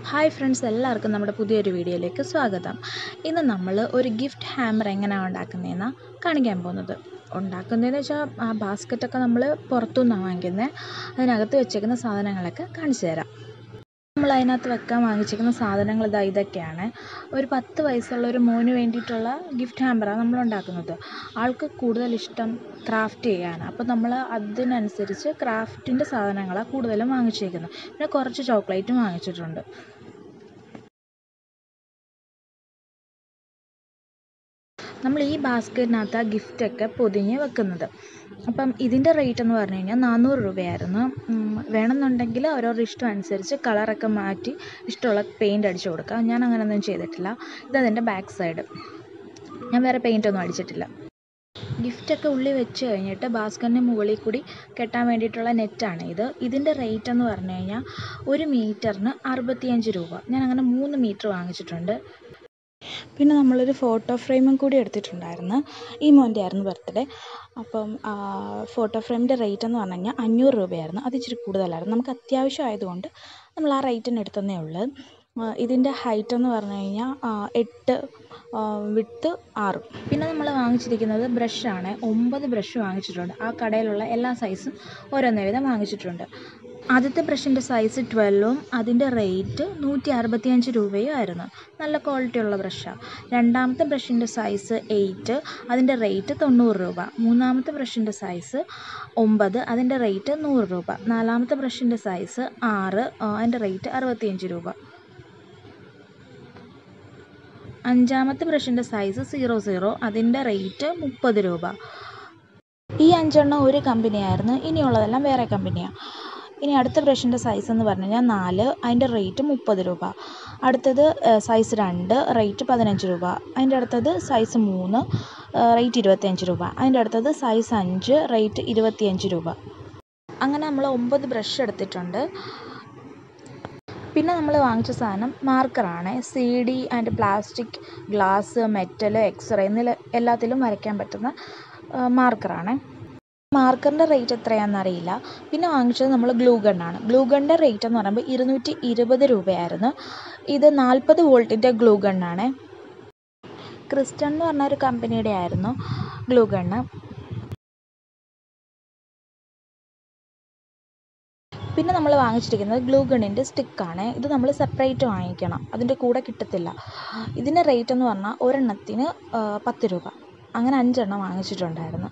Hi friends എല്ലാവർക്കും നമ്മുടെ പുതിയൊരു വീഡിയോയിലേക്ക് സ്വാഗതം ഇന്ന് നമ്മൾ ഒരു ഗിഫ്റ്റ് ഹാമർ എങ്ങനെയാണ് ഉണ്ടാക്കുന്നതെന്നാണ് കാണിക്കാൻ പോകുന്നത് ഉണ്ടാക്കുന്നതെന്ന് വെച്ചാൽ ആ ബാസ്ക്കറ്റൊക്കെ നമ്മൾ പുറത്തുനിന്നാണ് വാങ്ങിക്കുന്നത് അതിനകത്ത് വെച്ചേക്കുന്ന സാധനങ്ങളൊക്കെ കാണിച്ചു തരാം നമ്മൾ അതിനകത്ത് വെക്കാൻ വാങ്ങിച്ചിരിക്കുന്ന സാധനങ്ങൾ ഇതാ ഇതൊക്കെയാണ് ഒരു പത്ത് വയസ്സുള്ള ഒരു മോന് വേണ്ടിയിട്ടുള്ള ഗിഫ്റ്റ് ഹാമ്പറാണ് നമ്മൾ ഉണ്ടാക്കുന്നത് ആൾക്ക് കൂടുതൽ ഇഷ്ടം ക്രാഫ്റ്റ് ചെയ്യാനാണ് അപ്പോൾ നമ്മൾ അതിനനുസരിച്ച് ക്രാഫ്റ്റിൻ്റെ സാധനങ്ങളാണ് കൂടുതലും വാങ്ങിച്ചേക്കുന്നത് പിന്നെ കുറച്ച് ചോക്ലേറ്റും വാങ്ങിച്ചിട്ടുണ്ട് നമ്മൾ ഈ ബാസ്ക്കറ്റിനകത്ത് ആ ഗിഫ്റ്റൊക്കെ പൊതിഞ്ഞ് വെക്കുന്നത് അപ്പം ഇതിൻ്റെ റേറ്റ് എന്ന് പറഞ്ഞു കഴിഞ്ഞാൽ നാനൂറ് രൂപയായിരുന്നു വേണമെന്നുണ്ടെങ്കിൽ ഓരോരുടെ ഇഷ്ടം അനുസരിച്ച് കളറൊക്കെ മാറ്റി ഇഷ്ടമുള്ള പെയിൻ്റ് അടിച്ചു കൊടുക്കാം ഞാൻ അങ്ങനെയൊന്നും ചെയ്തിട്ടില്ല ഇതതിൻ്റെ ബാക്ക് സൈഡ് ഞാൻ വേറെ പെയിൻ്റൊന്നും അടിച്ചിട്ടില്ല ഗിഫ്റ്റൊക്കെ ഉള്ളിൽ വെച്ച് കഴിഞ്ഞിട്ട് ബാസ്ക്കറ്റിന് മുകളിൽ കൂടി കെട്ടാൻ വേണ്ടിയിട്ടുള്ള നെറ്റാണ് ഇത് ഇതിൻ്റെ റേറ്റ് എന്ന് പറഞ്ഞു കഴിഞ്ഞാൽ ഒരു മീറ്ററിന് അറുപത്തിയഞ്ച് രൂപ ഞാൻ അങ്ങനെ മൂന്ന് മീറ്റർ വാങ്ങിച്ചിട്ടുണ്ട് പിന്നെ നമ്മളൊരു ഫോട്ടോ ഫ്രെയിമും കൂടി എടുത്തിട്ടുണ്ടായിരുന്നു ഈ മോൻ്റെ ആയിരുന്നു ബർത്ത്ഡേ അപ്പം ഫോട്ടോ ഫ്രെയിമിൻ്റെ റേറ്റ് എന്ന് പറഞ്ഞു കഴിഞ്ഞാൽ അഞ്ഞൂറ് രൂപയായിരുന്നു അത് ഇച്ചിരി കൂടുതലായിരുന്നു നമുക്ക് അത്യാവശ്യം ആയതുകൊണ്ട് നമ്മൾ ആ റേറ്റിന് എടുത്തതേ ഉള്ളൂ ഇതിൻ്റെ ഹൈറ്റ് എന്ന് പറഞ്ഞു കഴിഞ്ഞാൽ എട്ട് വിട്ട് ആറ് പിന്നെ നമ്മൾ വാങ്ങിച്ചിരിക്കുന്നത് ബ്രഷാണ് ഒമ്പത് ബ്രഷ് വാങ്ങിച്ചിട്ടുണ്ട് ആ കടയിലുള്ള എല്ലാ സൈസും ഓരോന്നേ വീതം വാങ്ങിച്ചിട്ടുണ്ട് ആദ്യത്തെ ബ്രഷിൻ്റെ സൈസ് ട്വൽവും അതിൻ്റെ റേറ്റ് നൂറ്റി അറുപത്തിയഞ്ച് രൂപയും ആയിരുന്നു നല്ല ക്വാളിറ്റി ഉള്ള ബ്രഷാണ് രണ്ടാമത്തെ ബ്രഷിൻ്റെ സൈസ് എയ്റ്റ് അതിൻ്റെ റേറ്റ് തൊണ്ണൂറ് രൂപ മൂന്നാമത്തെ ബ്രഷിൻ്റെ സൈസ് ഒമ്പത് അതിൻ്റെ റേറ്റ് നൂറ് രൂപ നാലാമത്തെ ബ്രഷിൻ്റെ സൈസ് ആറ് അതിൻ്റെ റേറ്റ് അറുപത്തിയഞ്ച് രൂപ അഞ്ചാമത്തെ ബ്രഷിൻ്റെ സൈസ് സീറോ സീറോ അതിൻ്റെ റേറ്റ് മുപ്പത് രൂപ ഈ അഞ്ചെണ്ണം ഒരു കമ്പനിയായിരുന്നു ഇനിയുള്ളതെല്ലാം വേറെ കമ്പനിയാണ് ഇനി അടുത്ത ബ്രഷിൻ്റെ സൈസ് എന്ന് പറഞ്ഞു കഴിഞ്ഞാൽ നാല് അതിൻ്റെ റേറ്റ് മുപ്പത് രൂപ അടുത്തത് സൈസ് രണ്ട് റേറ്റ് പതിനഞ്ച് രൂപ അതിൻ്റെ അടുത്തത് സൈസ് മൂന്ന് റേറ്റ് ഇരുപത്തിയഞ്ച് രൂപ അതിൻ്റെ അടുത്തത് സൈസ് അഞ്ച് റേറ്റ് ഇരുപത്തിയഞ്ച് രൂപ അങ്ങനെ നമ്മൾ ഒമ്പത് ബ്രഷ് എടുത്തിട്ടുണ്ട് പിന്നെ നമ്മൾ വാങ്ങിച്ച സാധനം മാർക്കറാണ് C D and plastic glass metal X-ray എന്നിൽ എല്ലാത്തിലും വരയ്ക്കാൻ പറ്റുന്ന മാർക്കറാണ് മാർക്കറിൻ്റെ റേറ്റ് എത്രയാണെന്നറിയില്ല പിന്നെ വാങ്ങിച്ചത് നമ്മൾ ഗ്ലൂ ഗണ്ണാണ് ഗ്ലൂ ഗണ്ണിൻ്റെ റേറ്റ് എന്ന് പറയുമ്പോൾ ഇരുന്നൂറ്റി ഇരുപത് രൂപയായിരുന്നു ഇത് നാൽപ്പത് വോൾട്ടിൻ്റെ ഗ്ലൂ ഗണ്ണാണ് ക്രിസ്റ്റൺ എന്ന് പറഞ്ഞ ഒരു കമ്പനിയുടെ ആയിരുന്നു ഗ്ലൂ ഗണ്ണ് പിന്നെ നമ്മൾ വാങ്ങിച്ചിരിക്കുന്നത് ഗ്ലൂ ഗണ്ണിൻ്റെ സ്റ്റിക്കാണ് ഇത് നമ്മൾ സെപ്പറേറ്റ് വാങ്ങിക്കണം അതിൻ്റെ കൂടെ കിട്ടത്തില്ല ഇതിൻ്റെ റേറ്റ് എന്ന് പറഞ്ഞാൽ ഒരെണ്ണത്തിന് പത്ത് രൂപ അങ്ങനെ അഞ്ചെണ്ണം വാങ്ങിച്ചിട്ടുണ്ടായിരുന്നു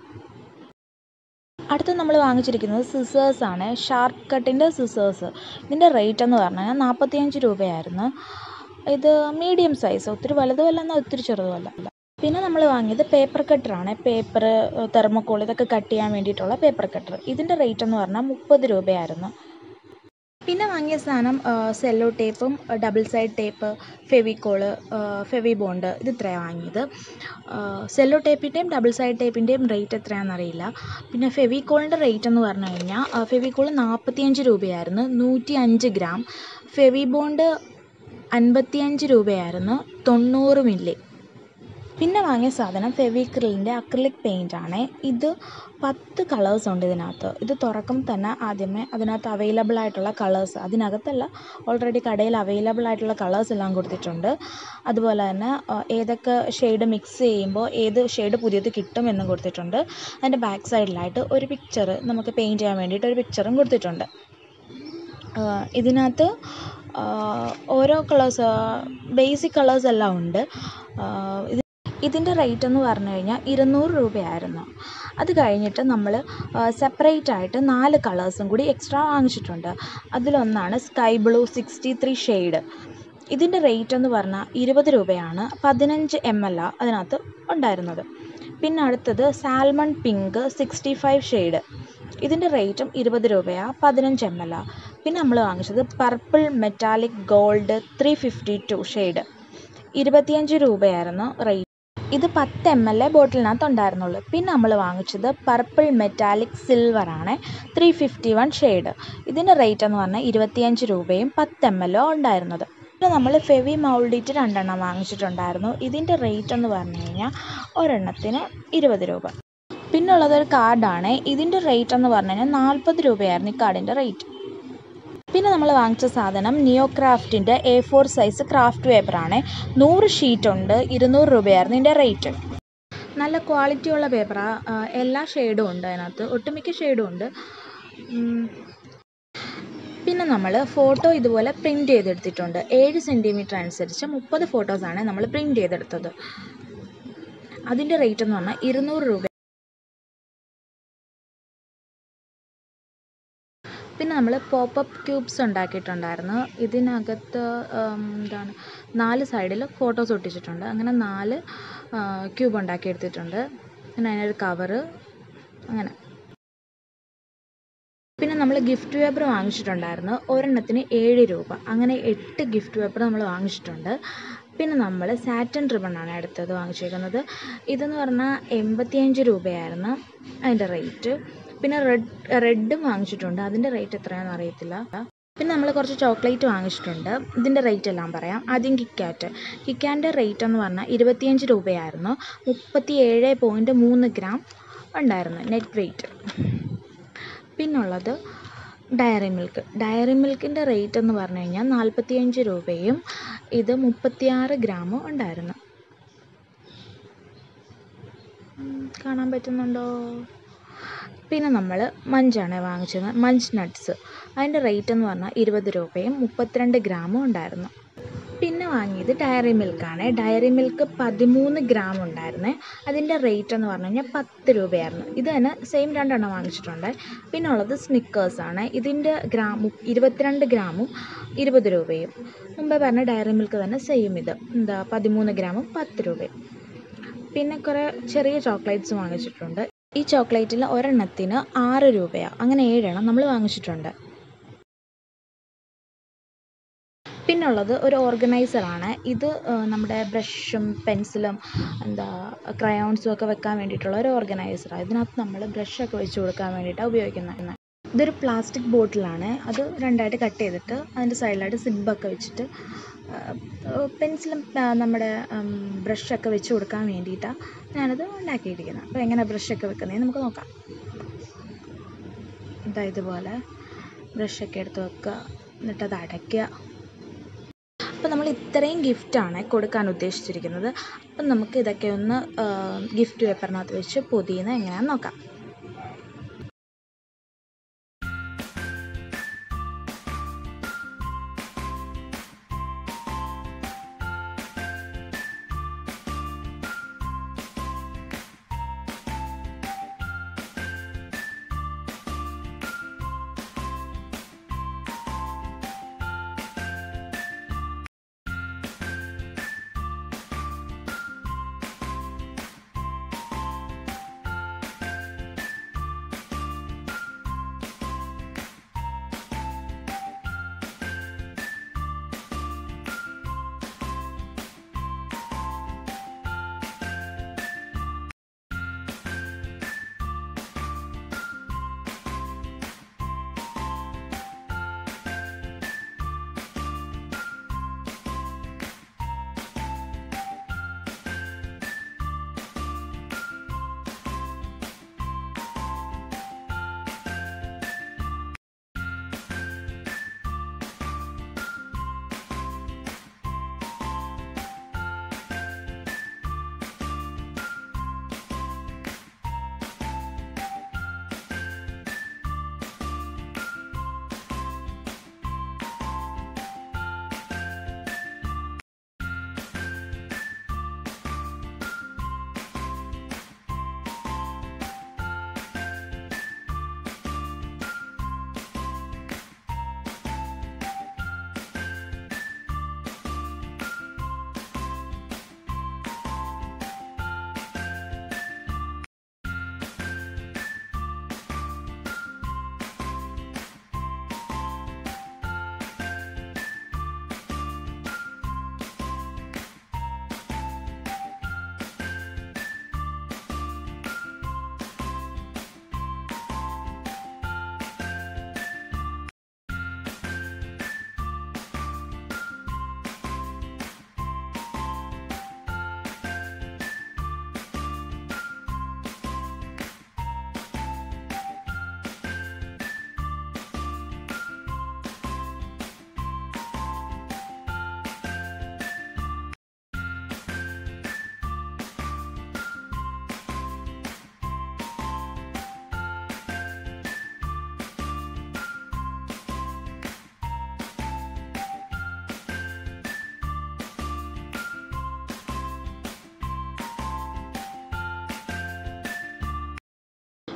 അടുത്ത് നമ്മൾ വാങ്ങിച്ചിരിക്കുന്നത് സിസേഴ്സ് ആണ് ഷാർപ്പ് കട്ടിൻ്റെ സിസേഴ്സ് ഇതിൻ്റെ റേറ്റ് എന്ന് പറഞ്ഞാൽ നാൽപ്പത്തിയഞ്ച് രൂപയായിരുന്നു ഇത് മീഡിയം സൈസ് ഒത്തിരി വലുതുമല്ല എന്നാൽ ഒത്തിരി ചെറുതുമല്ല പിന്നെ നമ്മൾ വാങ്ങിയത് പേപ്പർ കട്ടറാണ് പേപ്പർ തെർമോക്കോൾ ഇതൊക്കെ കട്ട് ചെയ്യാൻ വേണ്ടിയിട്ടുള്ള പേപ്പർ കട്ടർ ഇതിൻ്റെ റേറ്റ് എന്ന് പറഞ്ഞാൽ മുപ്പത് രൂപയായിരുന്നു പിന്നെ വാങ്ങിയ സാധനം സെല്ലോ ടേപ്പും double side tape Fevicol Fevibond ഇത് ഇത്രയാണ് വാങ്ങിയത് സെല്ലോ ടേപ്പിൻ്റെയും ഡബിൾ സൈഡ് ടേപ്പിൻ്റെയും റേറ്റ് എത്രയാണെന്നറിയില്ല പിന്നെ ഫെവിക്കോളിൻ്റെ റേറ്റ് എന്ന് പറഞ്ഞു കഴിഞ്ഞാൽ ഫെവിക്കോൾ നാൽപ്പത്തിയഞ്ച് രൂപയായിരുന്നു നൂറ്റി അഞ്ച് ഗ്രാം ഫെവി ബോണ്ട് അൻപത്തിയഞ്ച് രൂപയായിരുന്നു തൊണ്ണൂറ് മില്ലി പിന്നെ വാങ്ങിയ സാധനം ഫെവിക്രിലിൻ്റെ അക്രിലിക് പെയിൻ്റ് ആണ് ഇത് പത്ത് കളേഴ്സ് ഉണ്ട് ഇതിനകത്ത് ഇത് തുറക്കും തന്നെ ആദ്യമേ അതിനകത്ത് അവൈലബിൾ ആയിട്ടുള്ള കളേഴ്സ് അതിനകത്തല്ല ഓൾറെഡി കടയിൽ അവൈലബിൾ ആയിട്ടുള്ള കളേഴ്സ് എല്ലാം കൊടുത്തിട്ടുണ്ട് അതുപോലെ തന്നെ ഏതൊക്കെ ഷെയ്ഡ് മിക്സ് ചെയ്യുമ്പോൾ ഏത് ഷെയ്ഡ് പുതിയത് കിട്ടും എന്നും കൊടുത്തിട്ടുണ്ട് അതിൻ്റെ ബാക്ക് സൈഡിലായിട്ട് ഒരു പിക്ചർ നമുക്ക് പെയിൻറ്റ് ചെയ്യാൻ വേണ്ടിയിട്ട് ഒരു പിക്ചറും കൊടുത്തിട്ടുണ്ട് ഇതിനകത്ത് ഓരോ കളേഴ്സ് ബേസിക് കളേഴ്സ് എല്ലാം ഉണ്ട് ഇത് ഇതിൻ്റെ റേറ്റ് എന്ന് പറഞ്ഞു കഴിഞ്ഞാൽ ഇരുന്നൂറ് രൂപയായിരുന്നു അത് കഴിഞ്ഞിട്ട് നമ്മൾ സെപ്പറേറ്റ് ആയിട്ട് നാല് കളേഴ്സും കൂടി എക്സ്ട്രാ വാങ്ങിച്ചിട്ടുണ്ട് അതിലൊന്നാണ് sky blue sixty three shade ഇതിൻ്റെ റേറ്റ് എന്ന് പറഞ്ഞാൽ ഇരുപത് രൂപയാണ് പതിനഞ്ച് എം എൽ ആ അതിനകത്ത് ഉണ്ടായിരുന്നത് പിന്നെ അടുത്തത് salmon pink sixty five shade ഇതിൻ്റെ റേറ്റും ഇരുപത് രൂപയാണ് പതിനഞ്ച് എം എൽ ആ പിന്നെ നമ്മൾ വാങ്ങിച്ചത് purple metallic gold three fifty two shade ഇരുപത്തിയഞ്ച് രൂപയായിരുന്നു റേറ്റ് ഇത് പത്ത് എം എൽ എ ബോട്ടിലിനകത്ത് ഉണ്ടായിരുന്നുള്ളൂ പിന്നെ നമ്മൾ വാങ്ങിച്ചത് പർപ്പിൾ മെറ്റാലിക് സിൽവർ ആണ് ത്രീ ഫിഫ്റ്റി വൺ ഷെയ്ഡ് ഇതിൻ്റെ റേറ്റ് എന്ന് പറഞ്ഞാൽ ഇരുപത്തിയഞ്ച് രൂപയും പത്ത് എം എൽ ഒ ഉണ്ടായിരുന്നത് പിന്നെ നമ്മൾ ഫെവി മൗൾഡിറ്റ് രണ്ടെണ്ണം വാങ്ങിച്ചിട്ടുണ്ടായിരുന്നു ഇതിൻ്റെ റേറ്റ് എന്ന് പറഞ്ഞു കഴിഞ്ഞാൽ ഒരെണ്ണത്തിന് ഇരുപത് രൂപ പിന്നെ ഉള്ളത് ഒരു കാർഡാണ് ഇതിൻ്റെ റേറ്റ് എന്ന് പറഞ്ഞു കഴിഞ്ഞാൽ നാൽപ്പത് രൂപയായിരുന്നു ഈ കാർഡിൻ്റെ റേറ്റ് പിന്നെ നമ്മൾ വാങ്ങിച്ച സാധനം നിയോ ക്രാഫ്റ്റിൻ്റെ എ ഫോർ സൈസ് ക്രാഫ്റ്റ് പേപ്പറാണ് നൂറ് ഷീറ്റ് ഉണ്ട് ഇരുന്നൂറ് രൂപയായിരുന്നു ഇതിൻ്റെ റേറ്റ് നല്ല ക്വാളിറ്റിയുള്ള പേപ്പറാണ് എല്ലാ ഷെയ്ഡും ഉണ്ട് അതിനകത്ത് ഒട്ടുമിക്ക ഷെയ്ഡും ഉണ്ട് ഉം. പിന്നെ നമ്മൾ ഫോട്ടോ ഇതുപോലെ പ്രിൻ്റ് ചെയ്തെടുത്തിട്ടുണ്ട് ഏഴ് സെൻറ്റിമീറ്റർ അനുസരിച്ച് മുപ്പത് ഫോട്ടോസാണ് നമ്മൾ പ്രിൻ്റ് ചെയ്തെടുത്തത് അതിൻ്റെ റേറ്റ് എന്ന് പറഞ്ഞാൽ ഇരുന്നൂറ് രൂപ പിന്നെ നമ്മൾ പോപ്പപ്പ് ക്യൂബ്സ് ഉണ്ടാക്കിയിട്ടുണ്ടായിരുന്നു ഇതിനകത്ത് ഉം, എന്താണ് നാല് സൈഡിൽ ഫോട്ടോസ് ഒട്ടിച്ചിട്ടുണ്ട് അങ്ങനെ നാല് ക്യൂബ് ഉണ്ടാക്കിയെടുത്തിട്ടുണ്ട് പിന്നെ അതിനൊരു കവറ് അങ്ങനെ പിന്നെ നമ്മൾ ഗിഫ്റ്റ് പേപ്പർ വാങ്ങിച്ചിട്ടുണ്ടായിരുന്നു ഒരെണ്ണത്തിന് ഏഴ് രൂപ അങ്ങനെ എട്ട് ഗിഫ്റ്റ് പേപ്പർ നമ്മൾ വാങ്ങിച്ചിട്ടുണ്ട് പിന്നെ നമ്മൾ സാറ്റൻ റിബണാണ് അടുത്തത് വാങ്ങിച്ചേക്കുന്നത് ഇതെന്ന് പറഞ്ഞാൽ എൺപത്തിയഞ്ച് രൂപയായിരുന്നു അതിൻ്റെ റേറ്റ് പിന്നെ റെഡ് റെഡും വാങ്ങിച്ചിട്ടുണ്ട് അതിൻ്റെ റേറ്റ് എത്രയാണെന്ന് അറിയത്തില്ല പിന്നെ നമ്മൾ കുറച്ച് ചോക്ലേറ്റ് വാങ്ങിച്ചിട്ടുണ്ട് ഇതിൻ്റെ റേറ്റ് എല്ലാം പറയാം ആദ്യം കിക്കാറ്റ് കിക്കാൻ്റെ റേറ്റ് എന്ന് പറഞ്ഞാൽ ഇരുപത്തിയഞ്ച് രൂപയായിരുന്നു മുപ്പത്തി ഏഴ് പോയിൻറ്റ് മൂന്ന് ഗ്രാം ഉണ്ടായിരുന്നു നെറ്റ് വെയിറ്റ് പിന്നുള്ളത് ഡയറി മിൽക്ക് ഡയറി മിൽക്കിൻ്റെ റേറ്റ് എന്ന് പറഞ്ഞു കഴിഞ്ഞാൽ നാൽപ്പത്തിയഞ്ച് രൂപയും ഇത് മുപ്പത്തിയാറ് ഗ്രാമും ഉണ്ടായിരുന്നു ഉം, കാണാൻ പറ്റുന്നുണ്ടോ പിന്നെ നമ്മൾ മഞ്ചാണ് വാങ്ങിച്ചത് മഞ്ച് നട്ട്സ് അതിൻ്റെ റേറ്റ് എന്ന് പറഞ്ഞാൽ ഇരുപത് രൂപയും മുപ്പത്തിരണ്ട് ഗ്രാമും ഉണ്ടായിരുന്നു പിന്നെ വാങ്ങിയത് ഡയറി മിൽക്കാണ് ഡയറി മിൽക്ക് പതിമൂന്ന് ഗ്രാം ഉണ്ടായിരുന്നേ അതിൻ്റെ റേറ്റ് എന്ന് പറഞ്ഞു കഴിഞ്ഞാൽ പത്ത് രൂപയായിരുന്നു ഇത് തന്നെ സെയിം രണ്ടെണ്ണം വാങ്ങിച്ചിട്ടുണ്ട് പിന്നെ ഉള്ളത് സ്നിക്കേഴ്സാണ് ഇതിൻ്റെ ഗ്രാം ഇരുപത്തിരണ്ട് ഗ്രാമും ഇരുപത് രൂപയും മുമ്പേ പറഞ്ഞ ഡയറി മിൽക്ക് തന്നെ സെയിം ഇത് എന്താ പതിമൂന്ന് ഗ്രാമും പത്ത് രൂപയും പിന്നെ കുറേ ചെറിയ ചോക്ലേറ്റ്സ് വാങ്ങിച്ചിട്ടുണ്ട് ഈ ചോക്ലേറ്റിൽ ഒരെണ്ണത്തിന് ആറ് രൂപയാണ് അങ്ങനെ ഏഴെണ്ണം നമ്മൾ വാങ്ങിച്ചിട്ടുണ്ട് പിന്നുള്ളത് ഒരു ഓർഗനൈസറാണ് ഇത് ആ, നമ്മുടെ ബ്രഷും പെൻസിലും എന്താ ക്രയോൺസും ഒക്കെ വെക്കാൻ വേണ്ടിയിട്ടുള്ള ഒരു ഓർഗനൈസറാണ് ഇതിനകത്ത് നമ്മൾ ബ്രഷൊക്കെ വെച്ച് കൊടുക്കാൻ വേണ്ടിയിട്ടാണ് ഉപയോഗിക്കുന്നത് ഇതൊരു പ്ലാസ്റ്റിക് ബോട്ടിലാണ് അത് രണ്ടായിട്ട് കട്ട് ചെയ്തിട്ട് അതിൻ്റെ സൈഡിലായിട്ട് സിബൊക്കെ വെച്ചിട്ട് പെൻസിലും നമ്മുടെ ബ്രഷൊക്കെ വെച്ച് കൊടുക്കാൻ വേണ്ടിയിട്ടാണ് ഞാനത് ഉണ്ടാക്കിയിരിക്കുന്നത് അപ്പോൾ എങ്ങനെ ബ്രഷൊക്കെ വെക്കുന്നതെന്ന് നമുക്ക് നോക്കാം ഇതാ ഇതുപോലെ ബ്രഷൊക്കെ എടുത്ത് വെക്കുക എന്നിട്ടത് അടയ്ക്കുക അപ്പോൾ നമ്മൾ ഇത്രയും ഗിഫ്റ്റാണ് കൊടുക്കാൻ ഉദ്ദേശിച്ചിരിക്കുന്നത് അപ്പം നമുക്ക് ഇതൊക്കെ ഒന്ന് ഗിഫ്റ്റ് പേപ്പറിനകത്ത് വെച്ച് പൊതിയുന്നത് എങ്ങനെയാണെന്ന് നോക്കാം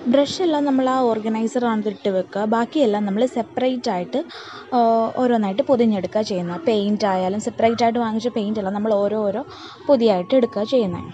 ബ്രഷ് എല്ലാം നമ്മൾ ആ ഓർഗനൈസർ ഇട്ട് വെക്കുക ബാക്കിയെല്ലാം നമ്മൾ സെപ്പറേറ്റ് ആയിട്ട് ഓരോന്നായിട്ട് പൊതിഞ്ഞെടുക്കുക ചെയ്യുന്നത് പെയിൻ്റ് ആയാലും സെപ്പറേറ്റ് ആയിട്ട് വാങ്ങിച്ച പെയിൻ്റ് എല്ലാം നമ്മൾ ഓരോ ഓരോ പൊതിയായിട്ട് എടുക്കുക ചെയ്യുന്നത്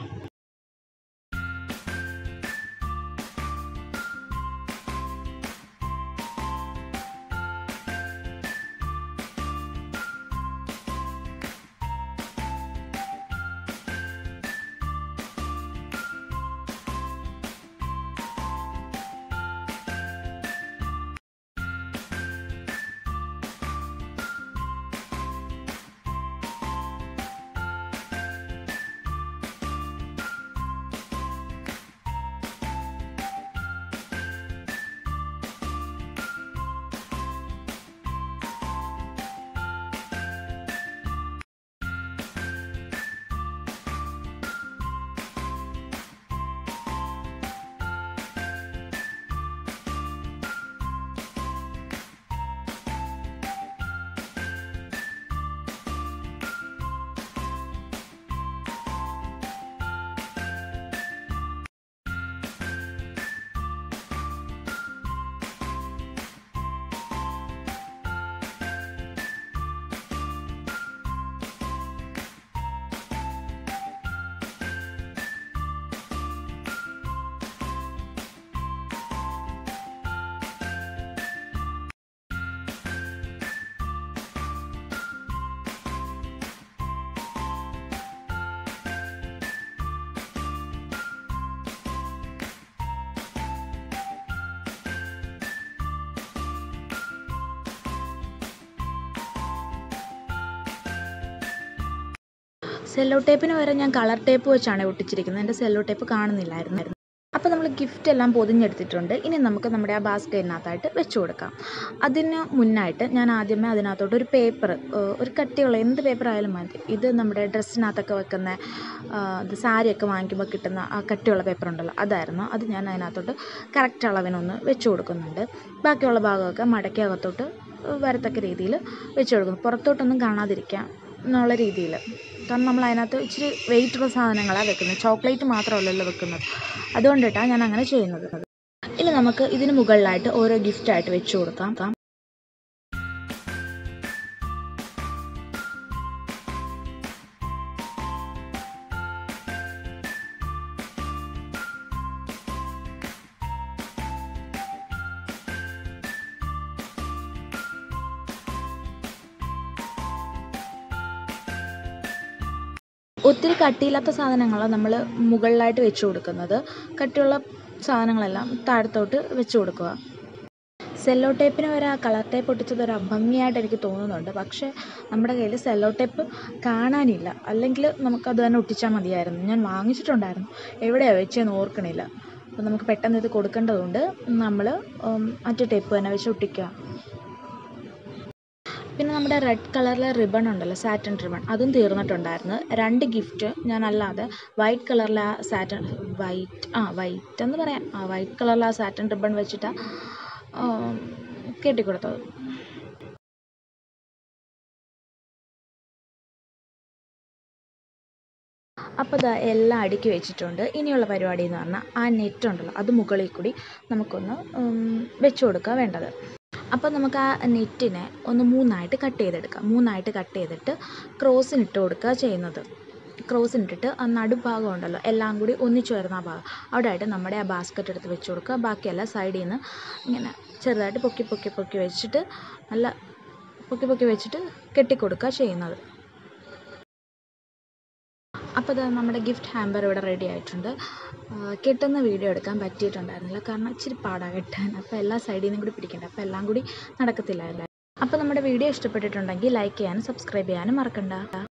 സെല്ലോ ടേപ്പിന് പകരം ഞാൻ കളർ ടേപ്പ് വെച്ചാണ് ഒട്ടിച്ചിരിക്കുന്നത് എൻ്റെ സെല്ലോ ടേപ്പ് കാണുന്നില്ലായിരുന്നു അപ്പോൾ നമ്മൾ ഗിഫ്റ്റ് എല്ലാം പൊതിഞ്ഞെടുത്തിട്ടുണ്ട് ഇനി നമുക്ക് നമ്മുടെ ആ ബാസ്ക്കറ്റിനകത്തായിട്ട് വെച്ച് കൊടുക്കാം അതിന് മുന്നായിട്ട് ഞാൻ ആദ്യമേ അതിനകത്തോട്ട് ഒരു പേപ്പർ ഒരു കട്ടിയുള്ള എന്ത് പേപ്പർ ആയാലും മതി ഇത് നമ്മുടെ ഡ്രസ്സിനകത്തൊക്കെ വെക്കുന്ന ഇത് സാരിയൊക്കെ വാങ്ങിക്കുമ്പോൾ കിട്ടുന്ന ആ കട്ടിയുള്ള പേപ്പർ ഉണ്ടല്ലോ അതായിരുന്നു അത് ഞാൻ അതിനകത്തോട്ട് കറക്റ്റ് അളവിനൊന്ന് വെച്ച് കൊടുക്കുന്നുണ്ട് ബാക്കിയുള്ള ഭാഗമൊക്കെ മടക്കി അകത്തോട്ട് വരത്തക്ക രീതിയിൽ വെച്ച് കൊടുക്കുന്നു പുറത്തോട്ടൊന്നും കാണാതിരിക്കാം എന്നുള്ള രീതിയിൽ കാരണം നമ്മൾ അതിനകത്ത് ഇച്ചിരി വെയിറ്റുള്ള സാധനങ്ങളാണ് വെക്കുന്നത് ചോക്ലേറ്റ് മാത്രമല്ലല്ലോ വെക്കുന്നത് അതുകൊണ്ടിട്ടാണ് ഞാൻ അങ്ങനെ ചെയ്യുന്നത് ഇനി നമുക്ക് ഇതിന് മുകളിലായിട്ട് ഓരോ ഗിഫ്റ്റായിട്ട് വെച്ച് കൊടുക്കാം ഒത്തിരി കട്ടിയില്ലാത്ത സാധനങ്ങളാണ് നമ്മൾ മുകളിലായിട്ട് വെച്ച് കൊടുക്കുന്നത് കട്ടിയുള്ള സാധനങ്ങളെല്ലാം താഴത്തോട്ട് വെച്ച് കൊടുക്കുക സെല്ലോ ടേപ്പിന് വരെ ആ കളർ ടേപ്പ് ഒട്ടിച്ചത് ഒരു അഭംഗിയായിട്ട് എനിക്ക് തോന്നുന്നുണ്ട് പക്ഷേ നമ്മുടെ കയ്യിൽ സെല്ലോ ടേപ്പ് കാണാനില്ല അല്ലെങ്കിൽ നമുക്കത് തന്നെ ഒട്ടിച്ചാൽ മതിയായിരുന്നു ഞാൻ വാങ്ങിച്ചിട്ടുണ്ടായിരുന്നു എവിടെയാണ് വെച്ചതെന്ന് ഓർക്കണില്ല അപ്പോൾ നമുക്ക് പെട്ടെന്ന് ഇത് കൊടുക്കേണ്ടതുകൊണ്ട് നമ്മൾ മറ്റേ ടേപ്പ് തന്നെ വെച്ച് ഒട്ടിക്കുക പിന്നെ നമ്മുടെ റെഡ് കളറിലെ റിബൺ ഉണ്ടല്ലോ സാറ്റൻ റിബൺ അതും തീർന്നിട്ടുണ്ടായിരുന്നു രണ്ട് ഗിഫ്റ്റ് ഞാൻ അല്ലാതെ വൈറ്റ് കളറിലെ ആ സാറ്റൻ വൈറ്റ് ആ വൈറ്റ് എന്ന് പറയാം ആ വൈറ്റ് കളറിലെ ആ സാറ്റൻ റിബൺ വെച്ചിട്ടാണ് കെട്ടിക്കൊടുത്തത് അപ്പോൾ ഇതാ എല്ലാം അടുക്കി വെച്ചിട്ടുണ്ട് ഇനിയുള്ള പരിപാടി എന്ന് പറഞ്ഞാൽ ആ നെറ്റ് ഉണ്ടല്ലോ അത് മുകളിൽ കൂടി നമുക്കൊന്ന് വെച്ച് കൊടുക്കുക വേണ്ടത് അപ്പോൾ നമുക്ക് ആ നെറ്റിനെ ഒന്ന് മൂന്നായിട്ട് കട്ട് ചെയ്തെടുക്കാം മൂന്നായിട്ട് കട്ട് ചെയ്തിട്ട് ക്രോസിനിട്ട് കൊടുക്കുക ചെയ്യുന്നത് ക്രോസിനിട്ടിട്ട് ആ നടുഭാഗം ഉണ്ടല്ലോ എല്ലാം കൂടി ഒന്നിച്ചു വരുന്ന ആ ഭാഗം അവിടെ ആയിട്ട് നമ്മുടെ ആ ബാസ്ക്കറ്റ് എടുത്ത് വെച്ച് കൊടുക്കുക ബാക്കിയെല്ലാം സൈഡിൽ നിന്ന് ഇങ്ങനെ ചെറുതായിട്ട് പൊക്കി പൊക്കി പൊക്കി വെച്ചിട്ട് നല്ല പൊക്കി പൊക്കി വെച്ചിട്ട് കെട്ടിക്കൊടുക്കുക ചെയ്യുന്നത് അപ്പോൾ ഇത് നമ്മുടെ ഗിഫ്റ്റ് ഹാമ്പർ ഇവിടെ റെഡി ആയിട്ടുണ്ട് കെട്ടുന്ന വീഡിയോ എടുക്കാൻ പറ്റിയിട്ടുണ്ടായിരുന്നില്ല കാരണം ഇച്ചിരി പാടാണ് കെട്ടാൻ അപ്പോൾ എല്ലാ സൈഡിൽ നിന്നും കൂടി പിടിക്കണ്ടേ അപ്പോൾ എല്ലാം കൂടി നടക്കത്തില്ലായിരുന്നു അപ്പോൾ നമ്മുടെ വീഡിയോ ഇഷ്ടപ്പെട്ടിട്ടുണ്ടെങ്കിൽ ലൈക്ക് ചെയ്യാനും സബ്സ്ക്രൈബ് ചെയ്യാനും മറക്കണ്ട